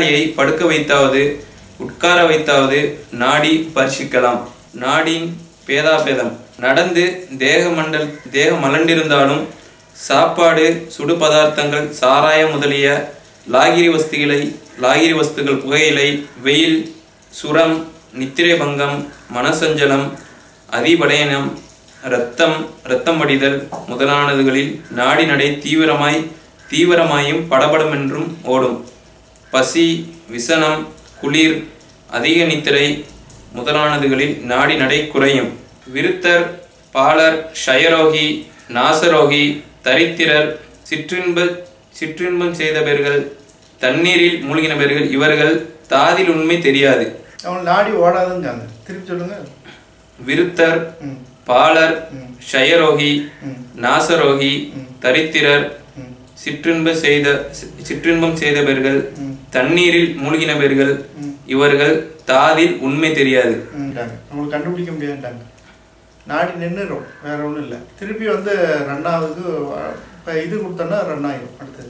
நோயாளியை படுக்க வைத்தாவது உட்கார வைத்தாவது நாடி பரிசிக்கலாம் நாடின் பேதாபேதம் நடந்து தேக மண்டல் தேகம் மலண்டிருந்தாலும் சாப்பாடு சுடு பதார்த்தங்கள் சாராயம் முதலிய லாகிரி வஸ்துகளை லாகிரி வஸ்துகள் புகையிலை வெயில் சுரம் நித்திரை பங்கம் மனசஞ்சலம் அதிபடயனம் இரத்தம் இரத்தம் வடிதல் முதலானதுகளில் நாடி நடை தீவிரமாய் தீவிரமாயும் படபடமென்றும் ஓடும் பசி விசனம் குளிர் அதிக நித்திரை முதலானதுகளில் நாடி நடை குறையும் விருத்தர் பாலர் ஷயரோகி நாசரோகி தரித்திரர் சிற்றின்ப சிற்றின்பம் செய்தவர்கள் தண்ணீரில் மூழ்கினவர்கள் இவர்கள் தாதில் உண்மை தெரியாது அவன் நாடி ஓடாதுங்காங்க திருப்பி சொல்லுங்க விருத்தர் ம் பாலர் ம். ஷயரோகி ம். நாசரோகி ம். தரித்திரர் ம் சிற்றின்ப செய்த சி- சிற்றின்பம் செய்தவர்கள் ம். தண்ணீரில் மூழ்கினவர்கள் ம். இவர்கள் தாதில் உண்மை தெரியாது ம்ட்டாங்க நம்மளுக்கு கண்டுபிடிக்க முடியாதுட்டாங்க நாடி நின்றுடும் வேற ஒன்றும் இல்லை திருப்பி வந்து ரன்னாவதுக்கு இப்போ இது கொடுத்தோன்னா ரன் ஆயிடும் அடுத்தது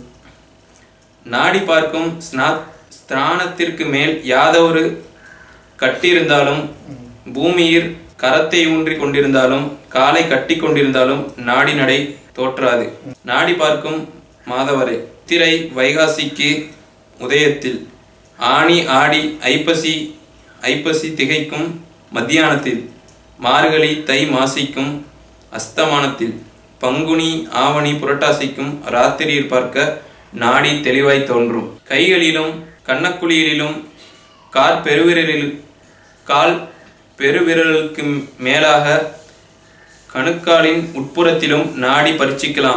நாடி பார்க்கும் ஸ்நா- ஸ்தானத்திற்கு மேல் யாதொரு கட்டியிருந்தாலும் பூமியில் கரத்தை ஊன்றி கொண்டிருந்தாலும் காலை கட்டி கொண்டிருந்தாலும் நாடி நடை தோற்றாது நாடி பார்க்கும் மாதவரை திரை வைகாசிக்கு உதயத்தில் ஆணி ஆடி ஐப்பசி ஐப்பசி திகைக்கும் மத்தியானத்தில் மார்கழி தை மாசிக்கும் அஸ்தமானத்தில் பங்குனி ஆவணி புரட்டாசிக்கும் ராத்திரியில் பார்க்க நாடி தெளிவாய் தோன்றும் கைகளிலும் கன்னக்குழியிலும் கால் பெருவிரலில் கால் பெருவிரலுக்கு மேலாக கணுக்காலின் உட்புறத்திலும் நாடி பரீட்சிக்கலாம்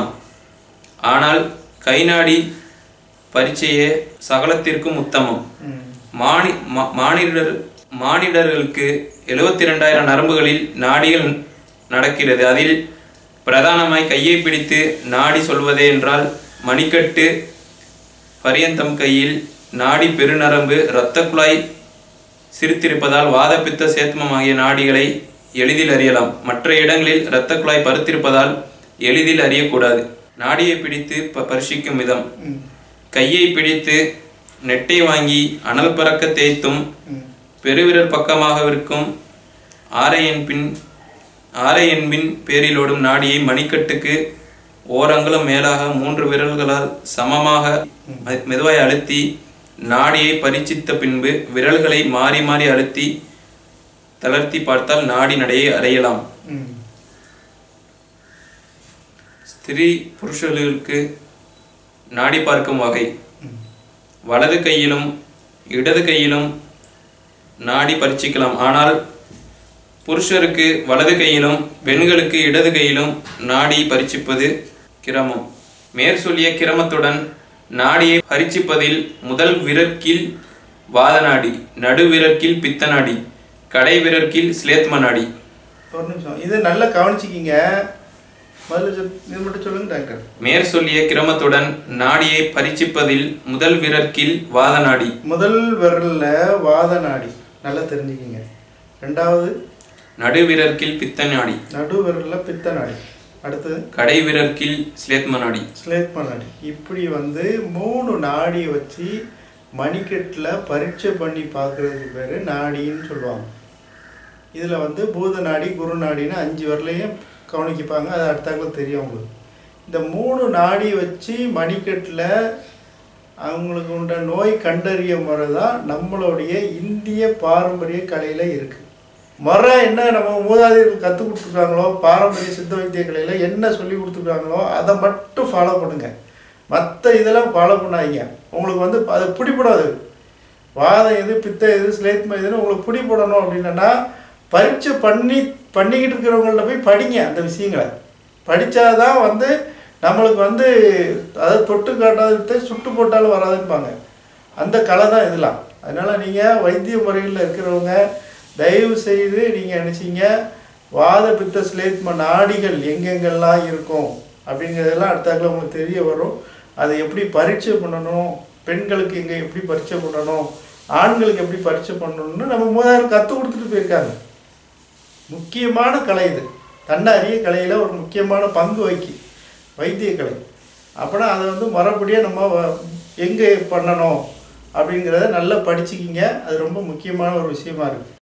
ஆனால் கை நாடி பரீட்சையே சகலத்திற்கும் உத்தமம் ம் மானி மா- மானிடர் மானிடர்களுக்கு எழுபத்தி ரெண்டாயிரம் நரம்புகளில் நாடிகள் நடக்கிறது அதில் பிரதானமாய் கையை பிடித்து நாடி சொல்வதே என்றால் மணிக்கட்டு பரியந்தம் கையில் நாடி பெருநரம்பு இரத்த குழாய் சிரித்திருப்பதால் வாதப்பித்த சேத்மம் ஆகிய நாடிகளை எளிதில் அறியலாம் மற்ற இடங்களில் இரத்த குழாய் பருத்திருப்பதால் எளிதில் அறியக்கூடாது நாடியை பிடித்து ப- பரிசிக்கும் விதம் ம் கையை பிடித்து நெட்டை வாங்கி அனல் பறக்க தேய்த்தும் ம் பெருவிரல் பக்கமாக இருக்கும் ஆரையன் பின் ஆரையன்பின் பேரிலோடும் நாடியை மணிக்கட்டுக்கு ஓரங்களும் மேலாக மூன்று விரல்களால் சமமாக மெ- மெதுவாய் அழுத்தி நாடியை பரீட்சித்த பின்பு விரல்களை மாறி மாறி அழுத்தி தளர்த்தி பார்த்தால் நாடி நடையை அறையலாம் ம் ஸ்திரீ புருஷர்களுக்கு நாடி பார்க்கும் வகை ம் வலது கையிலும் இடது கையிலும் நாடி பரீட்சிக்கலாம் ஆனால் புருஷருக்கு வலது கையிலும் பெண்களுக்கு இடது கையிலும் நாடி பரீட்சிப்பது கிரமம் மேற் சொல்லிய கிரமத்துடன் நாடியை பரீட்சிப்பதில் முதல் விரற்கில் வாத நாடி நடு விரற்கில் பித்த நாடி கடை விரற்கில் ஸ்லேத்ம நாடி ஒரு நிமிஷம் இது நல்லா கவனிச்சிக்கிங்க முதல்ல சொல் இது மட்டும் சொல்லுங்க டாக்டர் மேற் சொல்லிய கிரமத்துடன் நாடியை பரீட்சிப்பதில் முதல் விரற்கில் வாத நாடி முதல் விரல்ல வாத நாடி நல்லா தெரிஞ்சுக்கிங்க ரெண்டாவது நடு விரற்கில் பித்த நாடி நடு விரல்ல பித்த நாடி அடுத்தது கடை விரற்கில் ஸ்லேத்ம நாடி ஸ்லேத்ம நாடி இப்படி வந்து மூணு நாடியை வச்சு மணிக்கட்டில் பரீட்சை பண்ணி பார்க்குறதுக்கு பேர் நாடின்னு சொல்லுவாங்க இதில் வந்து பூத நாடி குரு நாடின்னு அஞ்சு வரலையும் கவனிப்பாங்க அது அடுத்தாக்குல தெரியும் அவங்களுக்கு இந்த மூணு நாடி வச்சு மணிக்கட்டில் அவங்களுக்கு உண்ட நோய் கண்டறிய முறை தான் நம்மளுடைய இந்திய பாரம்பரிய கலையில் இருக்குது முறை என்ன நம்ம மூதாதையர்கள் கற்றுக் கொடுத்துருக்காங்களோ பாரம்பரிய சித்த வைத்திய கலையில் என்ன சொல்லி கொடுத்துருக்காங்களோ அதை மட்டும் ஃபாலோ பண்ணுங்க மற்ற இதெல்லாம் ஃபாலோ பண்ணாதீங்க உங்களுக்கு வந்து அது பிடிப்படாது வாதம் எது பித்த எது ஸ்லேத்ம எதுன்னு உங்களுக்கு பிடிப்படணும் அப்படின்னா பரீட்சை பண்ணி பண்ணிக்கிட்டு இருக்கிறவங்கள்ட்ட போய் படிங்க அந்த விஷயங்களை படித்தாதான் வந்து நம்மளுக்கு வந்து அதாவது தொட்டு காட்டாத வித்தை சுட்டு போட்டாலும் வராதுன்பாங்க அந்த கலை தான் இதெல்லாம் அதனால் நீங்கள் வைத்திய முறைகளில் இருக்கிறவங்க தயவு செய்து நீங்கள் நினச்சிங்க வாத பித்த ஸ்லேத்ம நாடிகள் எங்கெங்கெல்லாம் இருக்கும் அப்படிங்கிறதெல்லாம் அடுத்தாக்கில் உங்களுக்கு தெரிய வரும் அதை எப்படி பரீட்சை பண்ணணும் பெண்களுக்கு எங்கே எப்படி பரீட்சை பண்ணணும் ஆண்களுக்கு எப்படி பரீட்சை பண்ணணும்னு நம்ம மூதாயிரம் கற்றுக் கொடுத்துட்டு போயிருக்காங்க முக்கியமான கலை இது தன்னாரிய கலையில் ஒரு முக்கியமான பங்கு வகி வைத்திய கலை அப்போனா அதை வந்து மறுபடியும் நம்ம வ- எங்கே பண்ணணும் அப்படிங்கிறத நல்லா படிச்சுக்கிங்க அது ரொம்ப முக்கியமான ஒரு விஷயமா இருக்குது